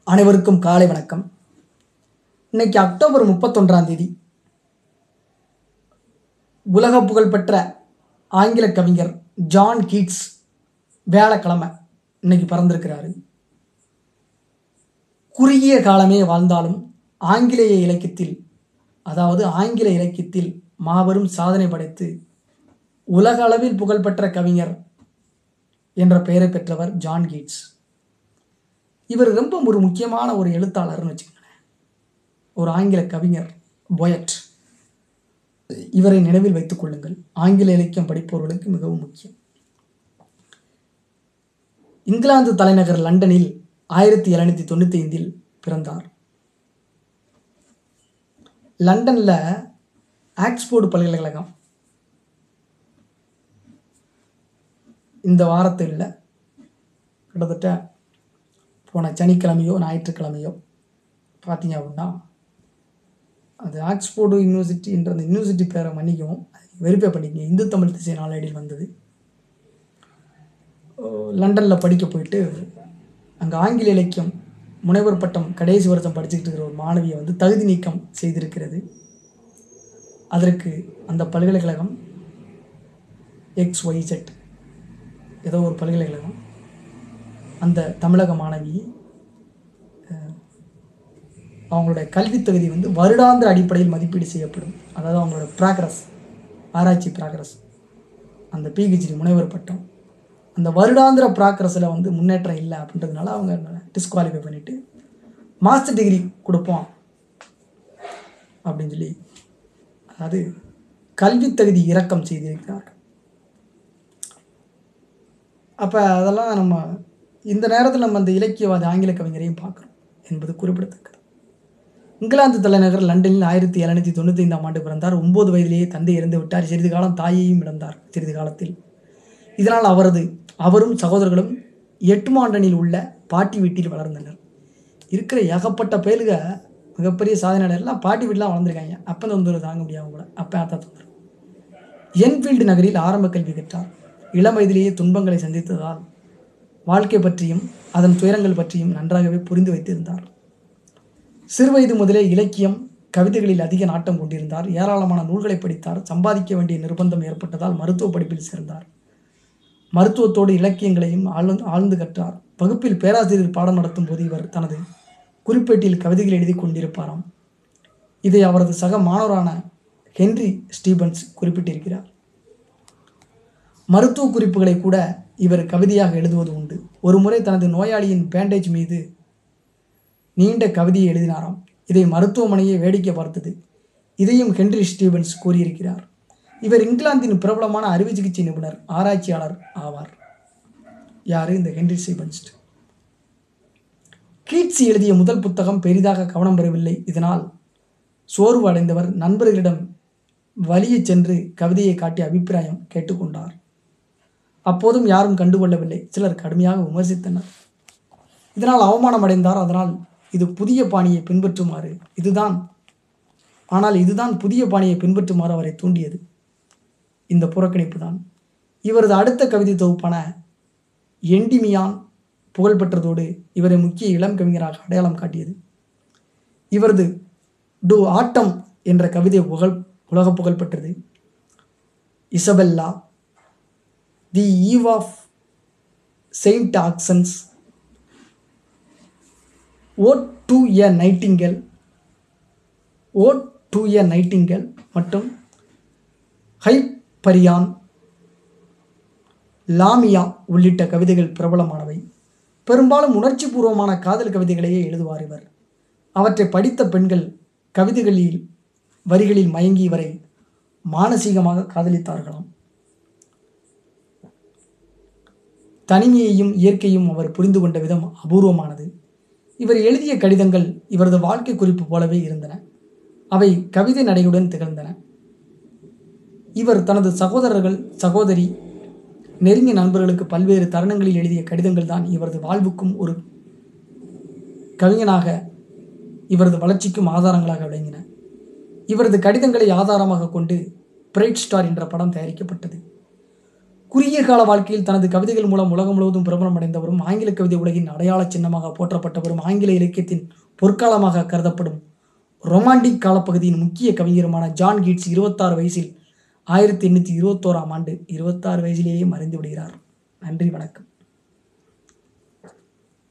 அனைவருக்கும் காலை வணக்கம் இன்னைக்கு அக்டோபர் முப்பத்தொன்றாம் தேதி உலக புகழ்பெற்ற ஆங்கில கவிஞர் ஜான் கீட்ஸ் வேலைக்கிழமை இன்னைக்கு பிறந்திருக்கிறாரு குறுகிய காலமே வாழ்ந்தாலும் ஆங்கிலேய இலக்கியத்தில் அதாவது ஆங்கில இலக்கியத்தில் மாபெரும் சாதனை படைத்து உலக அளவில் புகழ்பெற்ற கவிஞர் என்ற பெயரை பெற்றவர் ஜான் கீட்ஸ் இவர் ரொம்ப ஒரு முக்கியமான ஒரு எழுத்தாளர்னு வச்சுக்கோங்களேன் ஒரு ஆங்கில கவிஞர் பொயட் இவரை நினைவில் வைத்துக் கொள்ளுங்கள் ஆங்கில இலக்கியம் படிப்பவர்களுக்கு மிகவும் முக்கியம் இங்கிலாந்து தலைநகர் லண்டனில் ஆயிரத்தி எழுநூற்றி தொண்ணூற்றி ஐந்தில் பிறந்தார் லண்டனில் ஆக்ஸ்போர்டு பல்கலைக்கழகம் இந்த வாரத்தில் இல்லை கிட்டத்தட்ட போன சனிக்கிழமையோ ஞாயிற்றுக்கிழமையோ பார்த்தீங்க அப்படின்னா அது ஆக்ஸ்போர்டு யூனிவர்சிட்டின்ற அந்த யூனிவர்சிட்டி பேரை மன்னிக்கவும் வெரிஃபை பண்ணிக்கங்க இந்து தமிழ் திசை நாளேடில் வந்தது லண்டனில் படிக்க போயிட்டு அங்கே ஆங்கில இலக்கியம் முனைவர் பட்டம் கடைசி வருஷம் படிச்சுக்கிட்டு இருக்கிற ஒரு மாணவியை வந்து தகுதி நீக்கம் செய்திருக்கிறது அதற்கு அந்த பல்கலைக்கழகம் எக்ஸ் ஒய் செட் ஏதோ ஒரு பல்கலைக்கழகம் அந்த தமிழக மாணவி அஹ், அவங்களுடைய கல்வித் தகுதி வந்து வருடாந்திர அடிப்படையில் மதிப்பீடு செய்யப்படும் அதாவது அவங்களோட ப்ராக்ரஸ் ஆராய்ச்சி ப்ராக்ரஸ் அந்த பிஹெச்டி முனைவர் பட்டம் அந்த வருடாந்திர ப்ராக்ரஸில் வந்து முன்னேற்றம் இல்லை அப்படின்றதுனால அவங்க டிஸ்குவாலிஃபை பண்ணிவிட்டு மாஸ்டர் டிகிரி கொடுப்போம் அப்படின்னு சொல்லி அதாவது கல்வித் தகுதி இறக்கம் செய்திருக்கிறார்கள் அப்போ அதெல்லாம் நம்ம இந்த நேரத்தில் நம்ம அந்த இலக்கியவாத ஆங்கில கவிஞரையும் பார்க்குறோம் என்பது குறிப்பிடத்தக்கது இங்கிலாந்து தலைநகர் லண்டனில் ஆயிரத்தி எழுநூற்றி தொண்ணூற்றி ஐந்தாம் ஆண்டு பிறந்தார் ஒன்பது வயதிலேயே தந்தை இறந்து விட்டார் சிறிது காலம் தாயையும் இழந்தார் சிறிது காலத்தில் இதனால் அவரது அவரும் சகோதரர்களும் எட்டுமாண்டனில் உள்ள பாட்டி வீட்டில் வளர்ந்தனர் இருக்கிற ஏகப்பட்ட பேருக மிகப்பெரிய சாதனை எல்லாம் பாட்டி வீட்டிலாம் வளர்ந்துருக்காங்க அப்போ தொந்தரவு தாங்க முடியாம கூட அப்போ அத்தா தொந்தரவு என்ஃபீல்டு நகரில் ஆரம்ப கல்வி கற்றார் இளம் வயதிலேயே துன்பங்களை சந்தித்ததால் வாழ்க்கை பற்றியும் அதன் துயரங்கள் பற்றியும் நன்றாகவே புரிந்து வைத்திருந்தார் சிறுவயது முதலே இலக்கியம் கவிதைகளில் அதிக நாட்டம் கொண்டிருந்தார் ஏராளமான நூல்களை படித்தார் சம்பாதிக்க வேண்டிய நிர்பந்தம் ஏற்பட்டதால் மருத்துவ படிப்பில் சேர்ந்தார் மருத்துவத்தோடு இலக்கியங்களையும் ஆழ்ந்து ஆழ்ந்து கற்றார் வகுப்பில் பேராசிரியர் பாடம் நடத்தும் போது இவர் தனது குறிப்பேட்டில் கவிதைகள் எழுதி கொண்டிருப்பாராம் இதை அவரது சக மாணவரான ஹென்றி ஸ்டீபன்ஸ் குறிப்பிட்டிருக்கிறார் மருத்துவ குறிப்புகளை கூட இவர் கவிதையாக எழுதுவது உண்டு ஒரு முறை தனது நோயாளியின் பேண்டேஜ் மீது நீண்ட கவிதையை எழுதினாராம் இதை மருத்துவமனையை வேடிக்கை பார்த்தது இதையும் ஹென்றி ஸ்டீவன்ஸ் கூறியிருக்கிறார் இவர் இங்கிலாந்தின் பிரபலமான அறுவை சிகிச்சை நிபுணர் ஆராய்ச்சியாளர் ஆவார் யாரு இந்த ஹென்றி ஸ்டீவன்ஸ் கீட்ஸ் எழுதிய முதல் புத்தகம் பெரிதாக கவனம் பெறவில்லை இதனால் சோர்வு அடைந்தவர் நண்பர்களிடம் வழியச் சென்று கவிதையை காட்டி அபிப்பிராயம் கேட்டுக்கொண்டார் அப்போதும் யாரும் கண்டுகொள்ளவில்லை சிலர் கடுமையாக விமர்சித்தனர் இதனால் அவமானம் அடைந்தார் அதனால் இது புதிய பாணியை பின்பற்றுமாறு இதுதான் ஆனால் இதுதான் புதிய பாணியை பின்பற்றுமாறு அவரை தூண்டியது இந்த புறக்கணிப்பு தான் இவரது அடுத்த கவிதை தொகுப்பான எண்டிமியான் புகழ்பெற்றதோடு இவரை முக்கிய இளம் கவிஞராக அடையாளம் காட்டியது இவரது டு ஆட்டம் என்ற கவிதை புகழ் உலக புகழ்பெற்றது Isabella the Eve of Saint Agnes ode to a nightingale ode to a nightingale மற்றும் ஹைப்பரியான் லாமியா உள்ளிட்ட கவிதைகள் பிரபலமானவை பெரும்பாலும் உணர்ச்சிபூர்வமான காதல் கவிதைகளையே எழுதுவார் இவர் அவற்றை படித்த பெண்கள் கவிதைகளில் வரிகளில் மயங்கி இவரை மானசீகமாக காதலித்தார்களாம் தனிமையையும் இயற்கையும் அவர் புரிந்து கொண்ட விதம் அபூர்வமானது இவர் எழுதிய கடிதங்கள் இவரது வாழ்க்கை குறிப்பு போலவே இருந்தன அவை கவிதை நடையுடன் திகழ்ந்தன இவர் தனது சகோதரர்கள் சகோதரி நெருங்கிய நண்பர்களுக்கு பல்வேறு தருணங்களில் எழுதிய கடிதங்கள் தான் இவரது வாழ்வுக்கும் ஒரு கவிஞனாக இவரது வளர்ச்சிக்கும் ஆதாரங்களாக விளங்கின இவரது கடிதங்களை ஆதாரமாக கொண்டு பிரைட் ஸ்டார் என்ற படம் தயாரிக்கப்பட்டது குறுகிய கால வாழ்க்கையில் தனது கவிதைகள் மூலம் உலகம் முழுவதும் பிரபலம் அடைந்தவரும் ஆங்கில கவிதை உலகின் அடையாள சின்னமாக போற்றப்பட்டவரும் ஆங்கில இலக்கியத்தின் பொற்காலமாக கருதப்படும் ரொமாண்டிக் காலப்பகுதியின் முக்கிய கவிஞருமான ஜான் கீட்ஸ் இருபத்தாறு வயசில் ஆயிரத்தி எண்ணூற்றி இருபத்தோராம் ஆண்டு இருபத்தாறு வயதிலேயே மறைந்து விடுகிறார் நன்றி வணக்கம்